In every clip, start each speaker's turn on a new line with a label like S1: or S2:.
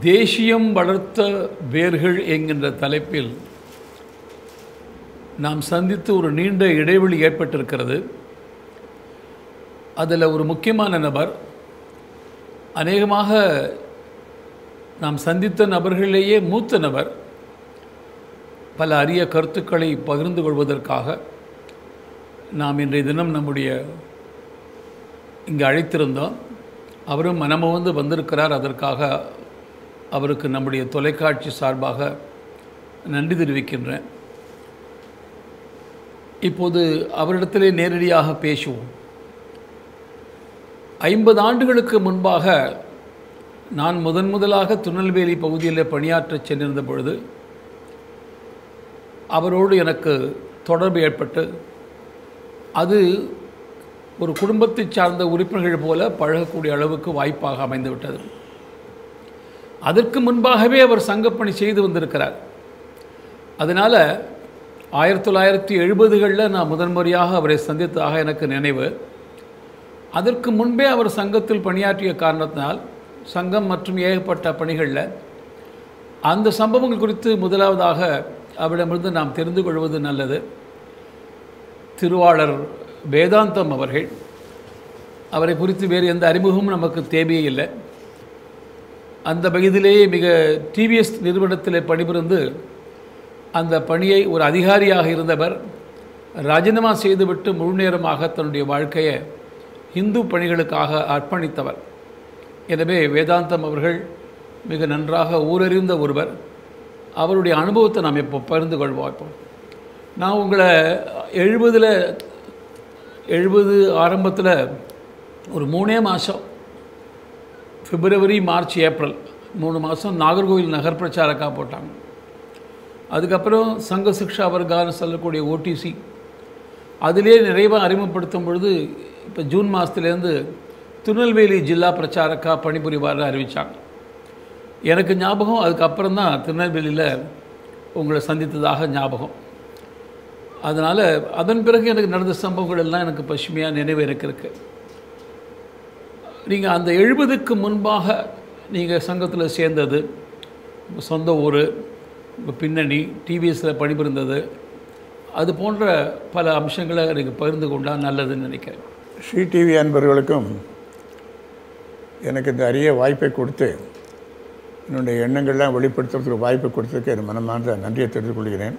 S1: தேசியம் வளர்த்த வேர்கள் என்கின்ற தலைப்பில் நாம் சந்தித்து ஒரு நீண்ட இடைவெளி ஏற்பட்டிருக்கிறது அதில் ஒரு முக்கியமான நபர் அநேகமாக நாம் சந்தித்த நபர்களிலேயே மூத்த நபர் பல அரிய கருத்துக்களை பகிர்ந்து கொள்வதற்காக நாம் இன்றைய தினம் நம்முடைய இங்கே அழைத்திருந்தோம் அவரும் மனமுவந்து வந்திருக்கிறார் அதற்காக அவருக்கு நம்முடைய தொலைக்காட்சி சார்பாக நன்றி தெரிவிக்கின்றேன் இப்போது அவரிடத்திலே நேரடியாக பேசுவோம் ஐம்பது ஆண்டுகளுக்கு முன்பாக நான் முதன் முதலாக திருநெல்வேலி பகுதியில் பணியாற்றச் சென்றிருந்த பொழுது அவரோடு எனக்கு தொடர்பு ஏற்பட்டு அது ஒரு குடும்பத்தை சார்ந்த உறுப்பினர்கள் போல பழகக்கூடிய அளவுக்கு வாய்ப்பாக அமைந்துவிட்டது அதற்கு முன்பாகவே அவர் சங்கப்பணி செய்து வந்திருக்கிறார் அதனால் ஆயிரத்தி தொள்ளாயிரத்தி எழுபதுகளில் நான் முதன்முறையாக அவரை சந்தித்ததாக எனக்கு நினைவு அதற்கு முன்பே அவர் சங்கத்தில் பணியாற்றிய காரணத்தினால் சங்கம் மற்றும் ஏகப்பட்ட பணிகளில் அந்த சம்பவங்கள் குறித்து முதலாவதாக அவரிடமிருந்து நாம் தெரிந்து கொள்வது நல்லது திருவாளர் வேதாந்தம் அவர்கள் அவரை குறித்து வேறு எந்த அறிமுகமும் நமக்கு தேவையே இல்லை அந்த பகுதியிலேயே மிக டிவிஎஸ் நிறுவனத்தில் பணிபுரிந்து அந்த பணியை ஒரு அதிகாரியாக இருந்தவர் ராஜினாமா செய்துவிட்டு முழு நேரமாக தன்னுடைய வாழ்க்கையை இந்து பணிகளுக்காக அர்ப்பணித்தவர் எனவே வேதாந்தம் அவர்கள் மிக நன்றாக ஊரறிந்த ஒருவர் அவருடைய அனுபவத்தை நாம் இப்போ பகிர்ந்து கொள்வோம் இப்போ நான் உங்களை எழுபதில் எழுபது ஆரம்பத்தில் ஒரு மூணே மாதம் பிப்ரவரி மார்ச் ஏப்ரல் மூணு மாதம் நாகர்கோவில் நகர் பிரச்சாரக்காக போட்டாங்க அதுக்கப்புறம் சங்க சிக்ஷா வர்கான்னு சொல்லக்கூடிய ஓடிசி அதிலே நிறைவாக அறிமுகப்படுத்தும் பொழுது இப்போ ஜூன் மாதத்துலேருந்து திருநெல்வேலி ஜில்லா பிரச்சாரக்கா பணிபுரிவார் அறிவித்தாங்க எனக்கு ஞாபகம் அதுக்கப்புறம் தான் திருநெல்வேலியில் உங்களை சந்தித்ததாக ஞாபகம் அதனால் அதன் பிறகு எனக்கு நடந்த சம்பவங்கள் எல்லாம் எனக்கு பசுமையாக நினைவு இருக்கு நீங்கள் அந்த எழுபதுக்கு முன்பாக நீங்கள் சங்கத்தில் சேர்ந்தது உங்கள் சொந்த ஊர் உங்கள் பின்னணி டிவிஎஸில் பணிபுரிந்தது அது போன்ற பல அம்சங்களை நீங்கள் பகிர்ந்து கொண்டால் நல்லதுன்னு நினைக்கிறேன்
S2: ஸ்ரீ டிவி அன்பர்களுக்கும் எனக்கு இந்த அரிய வாய்ப்பை கொடுத்து என்னுடைய எண்ணங்கள்லாம் வெளிப்படுத்துறதுக்கு வாய்ப்பை கொடுத்ததுக்கு என் மனமார்ந்த நன்றியை தெரிந்து கொள்கிறேன்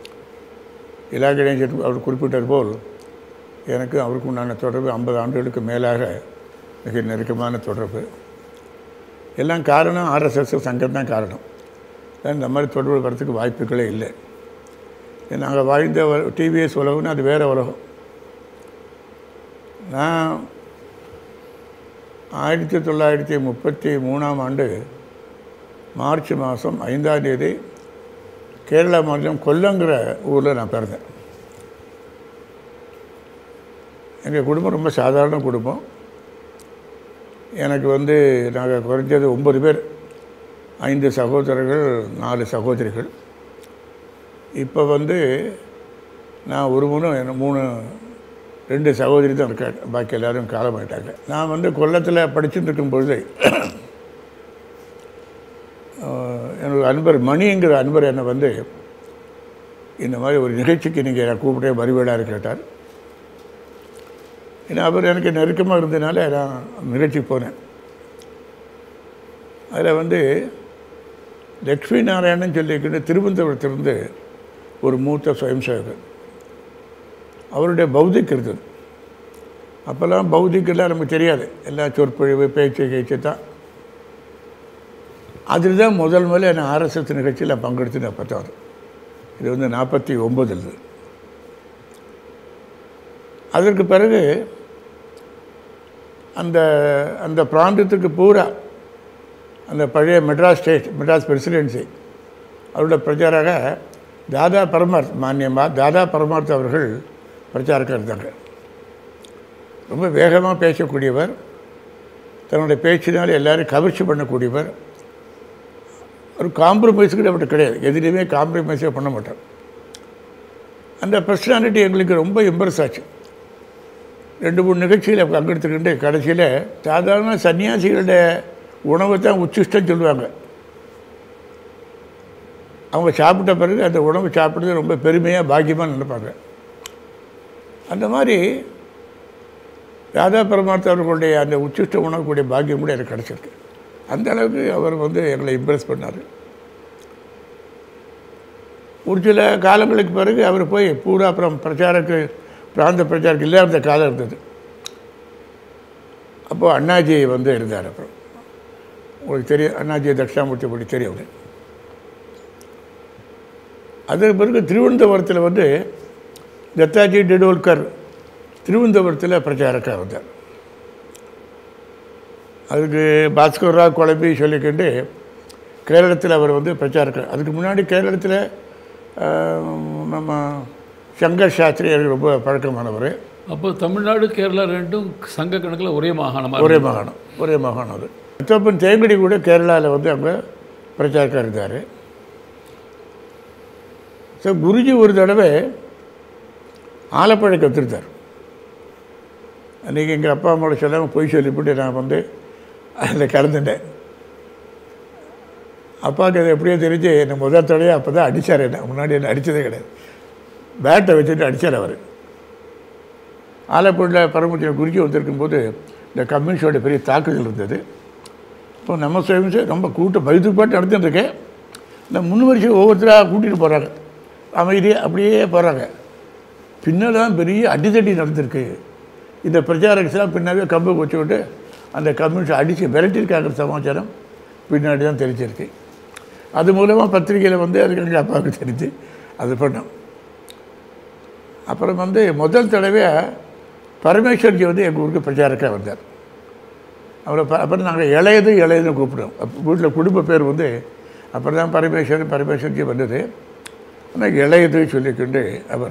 S2: இலா கணேசன் அவர் குறிப்பிட்டது போல் எனக்கு அவருக்கு உண்டான தொடர்பு ஐம்பது ஆண்டுகளுக்கு மேலாக மிக நெருக்கமான தொடர்பு எல்லாம் காரணம் ஆர்எஸ்எஸ் சங்கம் தான் காரணம் இந்த மாதிரி தொடர்பு வரத்துக்கு வாய்ப்புகளே இல்லை நாங்கள் வாழ்ந்த டிவிஎஸ் உலகம்னு அது வேறு உலகம் நான் ஆயிரத்தி தொள்ளாயிரத்தி முப்பத்தி மூணாம் ஆண்டு மார்ச் மாதம் ஐந்தாம் தேதி கேரளா மாநிலம் கொல்லங்கிற ஊரில் நான் பிறந்தேன் எங்கள் குடும்பம் ரொம்ப சாதாரண குடும்பம் எனக்கு வந்து நாங்கள் குறைஞ்சது ஒம்பது பேர் ஐந்து சகோதரர்கள் நாலு சகோதரிகள் இப்போ வந்து நான் ஒரு மூணு மூணு ரெண்டு சகோதரி தான் இருக்காங்க பாக்கி எல்லோரும் காலமாயிட்டாங்க நான் வந்து கொல்லத்தில் படிச்சுட்டு இருக்கும் பொழுது என்னோட அன்பர் மணிங்கிற அன்பர் என்னை வந்து இந்த மாதிரி ஒரு நிகழ்ச்சிக்கு நீங்கள் நான் கூப்பிட்டே வருவேடாரு கேட்டார் ஏன்னா அவர் எனக்கு நெருக்கமாக இருந்ததுனால நான் நிகழ்ச்சிக்கு போனேன் அதில் வந்து லக்ஷ்மி நாராயணன் சொல்லிக்கிட்டு திருவனந்தபுரத்திலிருந்து ஒரு மூத்த சுயம் சேவகர் அவருடைய பௌத்திக் இருந்தது அப்போல்லாம் பௌத்திக்கெல்லாம் நமக்கு தெரியாது எல்லாம் சொற்பொழிவு பேச்சு கேச்சு தான் அதில் தான் முதல் முதல்ல நான் ஆர்எஸ்எஸ் நிகழ்ச்சியில் பங்கெடுத்து நான் பார்த்தேன் இது வந்து நாற்பத்தி ஒம்பதில் அதற்கு பிறகு அந்த அந்த பிராந்தத்துக்கு பூரா அந்த பழைய மெட்ராஸ் ஸ்டேட் மெட்ராஸ் பிரசிடென்சி அவரோட பிரச்சாராக தாதா பரமார்த் மானியமாக தாதா பரமார்த் அவர்கள் பிரச்சாரக்காக இருந்தாங்க ரொம்ப வேகமாக பேசக்கூடியவர் தன்னுடைய பேச்சினால் எல்லோரும் கவர்ச்சி பண்ணக்கூடியவர் ஒரு காம்ப்ரமைஸ் கூட அவர்கிட்ட கிடையாது எதிலையுமே காம்ப்ரமைஸே பண்ண மாட்டார் அந்த பர்சனாலிட்டி எங்களுக்கு ரொம்ப இம்ப்ரெஸ் ஆச்சு ரெண்டு மூணு நிகழ்ச்சியில் பங்கெடுத்துக்கிட்டு கடைசியில் சாதாரண சன்னியாசிகளுடைய உணவை தான் உச்சிஷ்டம் சொல்லுவாங்க அவங்க சாப்பிட்ட பிறகு அந்த உணவு சாப்பிட்றது ரொம்ப பெருமையாக பாக்கியமாக நினைப்பாங்க அந்த மாதிரி ராதா பரமார்த்த அவர்களுடைய அந்த உச்சிஷ்ட உணவுக்கூடிய பாக்கியம் கூட எனக்கு கிடச்சிருக்கு அந்த அளவுக்கு அவர் வந்து எங்களை இம்ப்ரெஸ் பண்ணார் ஒரு சில காலங்களுக்கு பிறகு அவர் போய் பூரா அப்புறம் பிரச்சாரக்கு பிராந்த பிரச்சாரக்கு இல்லாத காலம் இருந்தது அப்போது அண்ணாஜி வந்து இருந்தார் அப்புறம் உங்களுக்கு தெரியும் அண்ணாஜி தட்சிணாமூர்த்தி படி தெரியும் அவரு. அதற்கு பிறகு திருவனந்தபுரத்தில் வந்து தத்தாஜி டெடோல்கர் திருவனந்தபுரத்தில் பிரச்சாரக்காக வந்தார் அதுக்கு பாஸ்கர் ராவ் குழம்பி சொல்லிக்கிண்டு கேரளத்தில் அவர் வந்து பிரச்சாரக்கார் அதுக்கு முன்னாடி கேரளத்தில் ஆஹ், நம்ம சங்கர் சாஸ்திரி எனக்கு ரொம்ப பழக்கமானவர்
S1: அப்போ தமிழ்நாடு கேரளா ரெண்டும் சங்க கணக்கில் ஒரே மாகாணமாக
S2: ஒரே மாகாணம் ஒரே மாகாணம் அது முத்தப்பன் தேங்கடி கூட கேரளாவில் வந்து அங்கே பிரச்சாரக்காக இருந்தார் ஸோ குருஜி ஒரு தடவை ஆலப்பழம் கற்றுருத்தார் அன்றைக்கி எங்கள் அப்பா அம்மாவோட சொல்லாமல் பொய் சொல்லிவிட்டு நான் வந்து அதில் கலந்துட்டேன் அப்பாவுக்கு அது எப்படியோ தெரிஞ்சு என்னை முதல் தடவையாக அப்போ தான் அடித்தார் என்ன முன்னாடி என்ன அடித்ததே கிடையாது பேட்டை வச்சுட்டு அடித்தார் அவர் ஆலப்பூரில் பரமத்தின் குறுக்கி வந்திருக்கும்போது இந்த கம்யூனிஸ்டோட பெரிய தாக்குதல் இருந்தது இப்போ நம்ம சேவிங்ஸு ரொம்ப கூட்டம் பயத்துக்கு பாட்டு நடந்துட்டுருக்கேன் இந்த முன் வரிசை ஒவ்வொருத்தராக கூட்டிகிட்டு போகிறாங்க அமைதியாக அப்படியே போகிறாங்க பின்னால் தான் பெரிய அடிதடி நடந்திருக்கு இந்த பிரச்சாரக்ஸ்லாம் பின்னாவே கம்பை வச்சு விட்டு அந்த கம்யூனிஸ்ட் அடித்து விரட்டியிருக்காங்கிற சமாச்சாரம் பின்னாடி தான் தெரிஞ்சிருக்கு அது மூலமாக பத்திரிக்கையில் வந்து அதுக்கு எங்கள் அப்பாவுக்கு தெரிஞ்சு அது பண்ணோம் அப்புறம் வந்து முதல் தடவையாக பரமேஸ்வர்ஜி வந்து எங்கள் ஊருக்கு பிரச்சாரக்காக வந்தார் அவரை ப அப்புறம் நாங்கள் இளையது இளையதுன்னு கூப்பிடுவோம் அப்போ வீட்டில் குடும்ப பேர் வந்து அப்புறம் தான் பரமேஸ்வரன் பரமேஸ்வர்ஜி வந்தது ஆனால் இளையது சொல்லிக்கொண்டு அவர்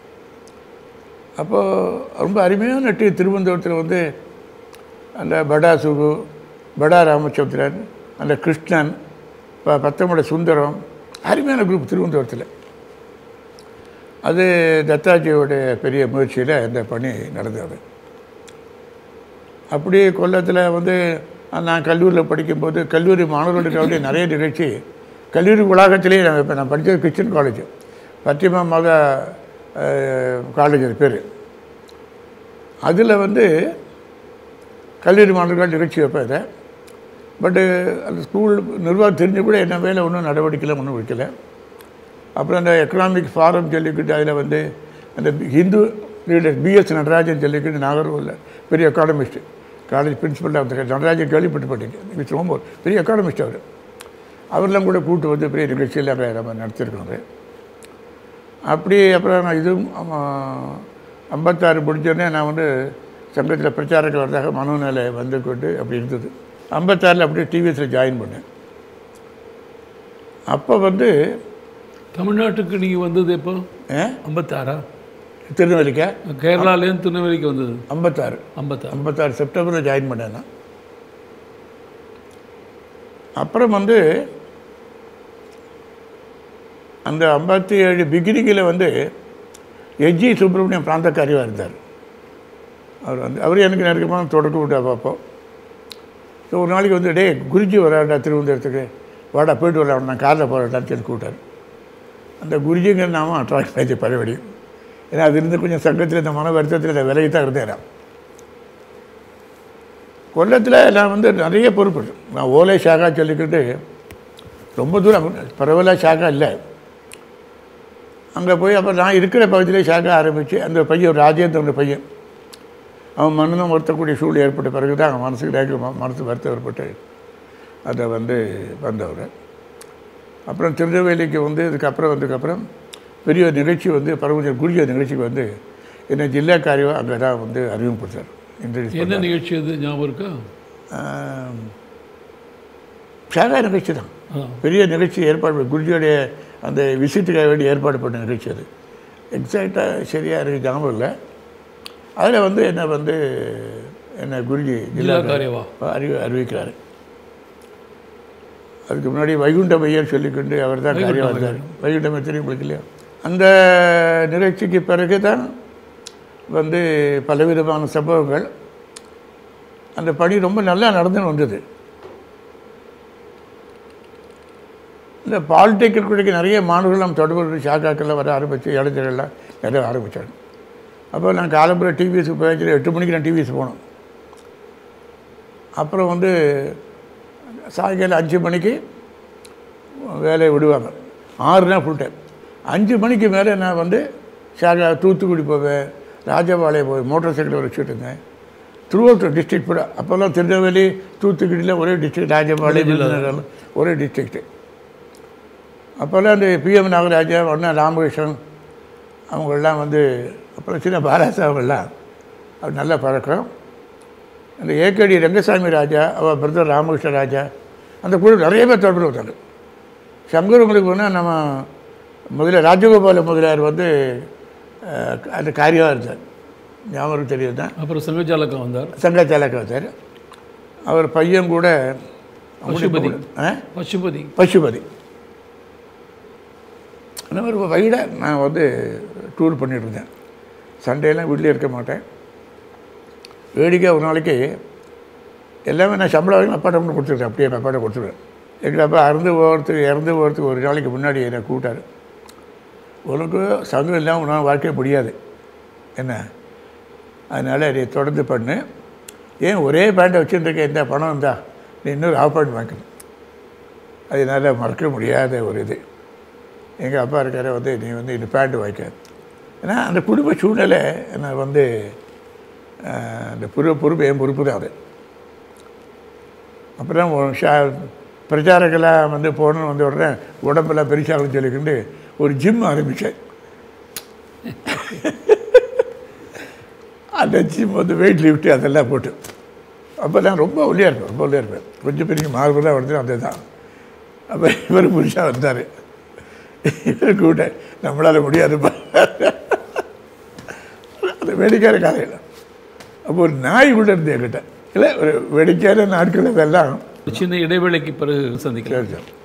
S2: அப்போது ரொம்ப அருமையான டீ திருவனந்தபுரத்தில் வந்து அந்த படா சுகு படா ராமச்சந்திரன் அந்த கிருஷ்ணன் ப பத்தமட சுந்தரம் அருமையான குரூப் திருவனந்தபுரத்தில் அது தத்தாஜியோடைய பெரிய முயற்சியில் இந்த பணி நடந்தது அப்படியே கொல்லத்தில் வந்து நான் கல்லூரியில் படிக்கும்போது கல்லூரி மாணவர்களுக்காக நிறைய நிகழ்ச்சி கல்லூரி வளாகத்திலேயே நான் இப்போ நான் படித்தது கிறிஸ்டின் காலேஜ் பத்தியமா மத காலேஜ் அது பேர் அதில் வந்து கல்லூரி மாணவர்கள் நிகழ்ச்சி வைப்பேன் இதை பட்டு அந்த ஸ்கூல் நிர்வாகம் தெரிஞ்சு கூட என்ன வேலை ஒன்றும் நடவடிக்கையில் ஒன்றும் வைக்கல அப்புறம் அந்த எக்கனாமிக் ஃபாரம் சொல்லிக்கிட்டு அதில் வந்து அந்த ஹிந்து லீடர் பிஎஸ் நடராஜன் சொல்லிக்கிட்டு நாகர்கோவில் பெரிய எக்கானமிஸ்ட் காலேஜ் பிரின்சிபல் அந்த நடராஜன் கேள்விப்பட்டுப்பட்டீங்க மிஸ்டர் ஓமோர் பெரிய எக்கானமிஸ்ட் அவர் அவரெல்லாம் கூட கூட்டு வந்து பெரிய நிகழ்ச்சியில் அங்கே நம்ம நடத்திருக்காங்க அப்படி அப்புறம் நான் இதுவும் ஆமாம், ஐம்பத்தாறு முடிஞ்சோடனே நான் வந்து சங்கத்தில் பிரச்சாரங்கள் வரதாக மனோநிலை வந்து கொண்டு அப்படி இருந்தது ஐம்பத்தாறில் அப்படியே டிவிஎஸில் ஜாயின் பண்ணேன் அப்போ வந்து
S1: தமிழ்நாட்டுக்கு நீங்கள் வந்தது எப்போ
S2: ஆ,
S1: ஐம்பத்தாறா
S2: திருநெல்வேலிக்கா
S1: கேரளாலேருந்து திருநெல்வேலிக்கு வந்தது
S2: ஐம்பத்தாறு
S1: ஐம்பத்தாறு
S2: ஐம்பத்தாறு செப்டம்பரில் ஜாயின் பண்ணேன் நான் அப்புறம் வந்து அந்த ஐம்பத்தி ஏழு பிகினிங்கில் வந்து எஜ்ஜி சுப்பிரமணியம் பிராந்தக்காரியாக இருந்தார் அவர் வந்து அவர் எனக்கு நெருக்கமான தொடக்க விட்டா பார்ப்போம் ஸோ ஒரு நாளைக்கு வந்து டே குருஜி வராடா திருவனந்தபுரத்துக்கு வாடா போயிட்டு வரலாம் நான் காரில் போகிறான்னு சொல்லி கூப்பிட்டார் அந்த குருஜிங்கிற நாம அட்ராக்ட் ஆச்சு பழையபடி ஏன்னா அது இருந்து கொஞ்சம் சங்கத்தில் இந்த மன வருத்தத்தில் இந்த விலகி தான் இருந்தேன் நான். கொல்லத்தில் நான் வந்து நிறைய பொறுப்பு நான் ஓலை ஷாகா சொல்லிக்கிட்டு ரொம்ப தூரம் பரவாயில்ல ஷாகா இல்லை அங்கே போய் அப்புறம் நான் இருக்கிற பகுதியிலே ஷாகா ஆரம்பித்து அந்த பையன் ஒரு ராஜேந்திரன் பையன் அவன் மனதும் வருத்தக்கூடிய சூழல் ஏற்பட்ட பிறகு தான் அவன் மனசுக்கு ரேக மனசு வருத்தம் ஏற்பட்டு அதை வந்து வந்தவர் அப்புறம் திருநெல்வேலிக்கு வந்து இதுக்கப்புறம் வந்ததுக்கப்புறம் பெரிய ஒரு நிகழ்ச்சி வந்து பரமஜர் குருஜி நிகழ்ச்சிக்கு வந்து என்னை ஜில்லா காரியம் அங்கே தான் வந்து அறிமுகப்படுத்தார் இன்ட்ரடியூஸ்
S1: என்ன நிகழ்ச்சி அது ஞாபகம் இருக்கா
S2: ஷாகா நிகழ்ச்சி தான்
S1: ஆ.
S2: பெரிய நிகழ்ச்சி ஏற்பாடு பண்ண- குருஜியோடைய அந்த விசிட்டுக்காக வேண்டி ஏற்பாடு பண்ண நிகழ்ச்சி அது எக்ஸாக்டாக சரியாக எனக்கு ஞாபகம் இல்லை அதில் வந்து என்னை வந்து என்னை குருஜி
S1: ஜில்லா காரியவா
S2: அறிவி அறிவிக்கிறார் அதுக்கு முன்னாடி வைகுண்ட மையர் சொல்லிக்கொண்டு அவர் தான்
S1: வைகுண்ட
S2: காரியம் வந்தார் வைகுண்ட மையர் தெரியும் உங்களுக்கு இல்லையா அந்த நிகழ்ச்சிக்கு பிறகு தான் வந்து பலவிதமான சம்பவங்கள் அந்த பணி ரொம்ப நல்லா நடந்துன்னு வந்தது இந்த அந்த பாலிடெக்னிக்கு நிறைய மாணவர்கள் நம்ம தொடர்பு ஷாக்காக்கெல்லாம் வர ஆரம்பித்து இளைஞர்கள்லாம் நிறைய ஆரம்பித்தாங்க அப்போ நான் காலம்புற டிவிஎஸ் போயாச்சு எட்டு மணிக்கு நான் டிவிஎஸ் போனோம் அப்புறம் வந்து சாயங்காலம் அஞ்சு மணிக்கு வேலையை விடுவாங்க ஆறு நாள் ஃபுல் டைம் அஞ்சு மணிக்கு மேலே நான் வந்து ஷாகா தூத்துக்குடி போவேன் ராஜபாளையம் போய் மோட்டார் சைக்கிள் வச்சுட்டு இருந்தேன் த்ரூ அவுட் டிஸ்ட்ரிக்ட் பூரா அப்போல்லாம் திருநெல்வேலி தூத்துக்குடியில் ஒரே டிஸ்ட்ரிக்ட் ராஜபாளையம் விருதுநகர் ஒரே டிஸ்ட்ரிக்ட்டு அப்போல்லாம் அந்த பிஎம் நாகராஜா ஒன்றா ராமகிருஷ்ணன் அவங்கெல்லாம் வந்து அப்புறம் சின்ன பாலாசா அவங்கெல்லாம் அவர் நல்ல பழக்கம் அந்த ஏகடி ரங்கசாமி ராஜா அவள் பிரதர் ராமகிருஷ்ண ராஜா அந்த குழு நிறைய பேர் தொடர்பு வந்தாங்க சங்கர் உங்களுக்கு போனால் நம்ம முதல்ல ராஜகோபால முதலியார் வந்து அஹ், அந்த காரியமாக இருந்தார் ஞாபகம் தெரியுது தான்
S1: அப்புறம் சங்கஜாலக்கம் வந்தார்
S2: சங்கச்சாலக்க வந்தார் அவர் பையன் கூட
S1: பசுபதி.
S2: ஆ
S1: பசுபதி
S2: பசுபதி அந்த மாதிரி ஒரு வைட நான் வந்து டூர் பண்ணிட்டு இருந்தேன் சண்டேலாம் வீட்டிலே இருக்க மாட்டேன் வேடிக்கை ஒரு நாளைக்கு எல்லாமே நான் சம்பளம் வாங்கி அப்பாட்ட கொண்டு கொடுத்துருக்கேன் அப்படியே எங்கள் அப்பாட்ட கொடுத்துருவேன் எங்கள் அப்பா அறந்து போகிறதுக்கு இறந்து போகிறதுக்கு ஒரு நாளைக்கு முன்னாடி என்னை கூட்டார் உனக்கு சங்கம் இல்லாமல் உன்னால் வாழ்க்கை முடியாது என்ன அதனால் நீ தொடர்ந்து பண்ணு ஏன் ஒரே பேண்ட்டை வச்சுருக்க இந்த பணம் இருந்தா நீ இன்னொரு ஆஃப் பேண்ட் வாங்கணும் அதனால் மறக்க முடியாத ஒரு இது எங்கள் அப்பா இருக்கார வந்து நீ வந்து இந்த பேண்ட் வாய்க்க ஏன்னா அந்த குடும்ப சூழ்நிலை நான் வந்து ஆஹ், அந்த பொறு பொறுப்பு என் பொறுப்பு தான் அது அப்புறம் ஒரு ஷா பிரச்சாரக்கெல்லாம் வந்து போகணுன்னு வந்த உடனே உடம்பெல்லாம் பெருசாகுன்னு சொல்லிக்கிண்டு ஒரு ஜிம் ஆரம்பித்தேன் அந்த ஜிம் வந்து வெயிட் லிஃப்ட்டு அதெல்லாம் போட்டு அப்போ நான் ரொம்ப ஒல்லியாக இருப்பேன் ரொம்ப ஒல்லியாக இருப்பேன் கொஞ்சம் பெரிய மார்பெல்லாம் வந்து அந்த தான் அப்போ இவர் புதுசாக வந்தார் இவர் கூட நம்மளால் முடியாதுப்பா அந்த வேடிக்கையான காலையில் அப்போ ஒரு நாய் கூட இருந்து என்கிட்ட இல்லை ஒரு வேடிக்கையான நாட்கள் இதெல்லாம்
S1: ஒரு சின்ன இடைவேளைக்கு பிறகு சந்திக்கலாம்
S2: சரி சார்